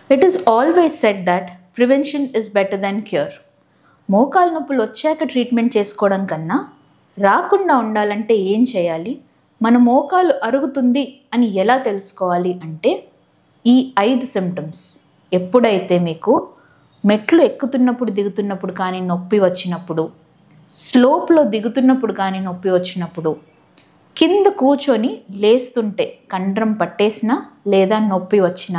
it is always said that prevention is better than cure మోకాలు నొప్పులు వచ్చాక treatment చేసుకోవడం కన్నా రాకుండా ఉండాలంటే ఏం చేయాలి మన మోకాలు అరుగుతుంది అని ఎలా తెలుసుకోవాలి అంటే ఈ ఐదు సిమ్టమ్స్ ఎప్పుడైతే మీకు మెట్లు ఎక్కుతున్నప్పుడు దిగుతున్నప్పుడు కానీ నొప్పి వచ్చినప్పుడు స్లోప్లో దిగుతున్నప్పుడు కానీ నొప్పి వచ్చినప్పుడు కింద కూర్చొని లేస్తుంటే కండ్రం పట్టేసినా లేదా నొప్పి వచ్చినా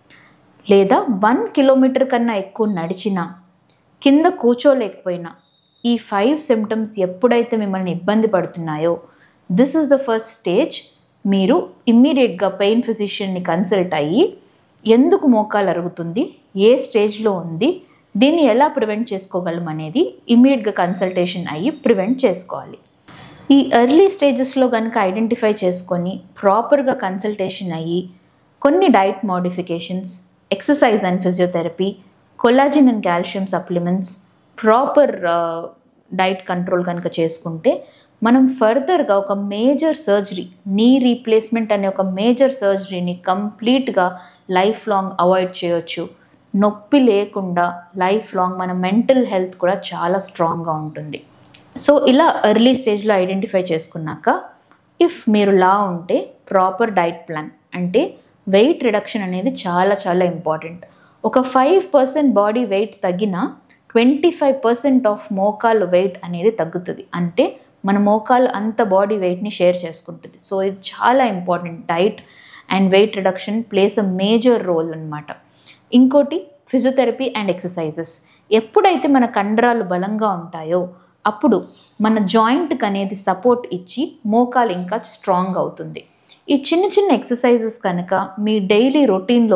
లేదా వన్ కిలోమీటర్ కన్నా ఎక్కువ నడిచినా కింద కూర్చోలేకపోయినా ఈ ఫైవ్ సిమ్టమ్స్ ఎప్పుడైతే మిమ్మల్ని ఇబ్బంది పడుతున్నాయో this is the first stage మీరు ఇమ్మీడియట్గా పెయిన్ ఫిజిషియన్ని కన్సల్ట్ అయ్యి ఎందుకు మోకాలు అరుగుతుంది ఏ స్టేజ్లో ఉంది దీన్ని ఎలా ప్రివెంట్ చేసుకోగలం అనేది ఇమ్మీడియట్గా కన్సల్టేషన్ అయ్యి ప్రివెంట్ చేసుకోవాలి ఈ ఎర్లీ స్టేజెస్లో కనుక ఐడెంటిఫై చేసుకొని ప్రాపర్గా కన్సల్టేషన్ అయ్యి కొన్ని diet modifications exercise and physiotherapy collagen and calcium supplements proper diet control కనుక చేసుకుంటే మనం ఫర్దర్గా ఒక మేజర్ సర్జరీ నీ రీప్లేస్మెంట్ అనే ఒక మేజర్ సర్జరీని కంప్లీట్గా లైఫ్ లాంగ్ అవాయిడ్ చేయొచ్చు నొప్పి లేకుండా లైఫ్ లాంగ్ మన మెంటల్ హెల్త్ కూడా చాలా స్ట్రాంగ్గా ఉంటుంది సో ఇలా ఎర్లీ స్టేజ్లో ఐడెంటిఫై చేసుకున్నాక ఇఫ్ మీరు లా ఉంటే ప్రాపర్ డైట్ ప్లాన్ అంటే వెయిట్ రిడక్షన్ అనేది చాలా చాలా ఇంపార్టెంట్ ఒక ఫైవ్ పర్సెంట్ బాడీ వెయిట్ తగ్గినా ట్వంటీ ఫైవ్ పర్సెంట్ ఆఫ్ మోకాలు వెయిట్ అనేది తగ్గుతుంది అంటే మన మోకాలు అంత బాడీ వెయిట్ని షేర్ చేసుకుంటుంది సో ఇది చాలా important diet and weight reduction plays a major role అనమాట ఇంకోటి ఫిజియోథెరపీ అండ్ ఎక్సర్సైజెస్ ఎప్పుడైతే మన కండరాలు బలంగా ఉంటాయో అప్పుడు మన జాయింట్కి అనేది సపోర్ట్ ఇచ్చి మోకాలు ఇంకా స్ట్రాంగ్ అవుతుంది ఈ చిన్న చిన్న ఎక్సర్సైజెస్ కనుక మీ డైలీ రొటీన్లో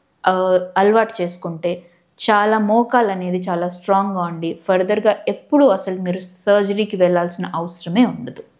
అలవాటు చేసుకుంటే చాలా మోకాలు అనేది చాలా స్ట్రాంగ్గా ఉండి ఫర్దర్గా ఎప్పుడు అసలు మీరు సర్జరీకి వెళ్ళాల్సిన అవసరమే ఉండదు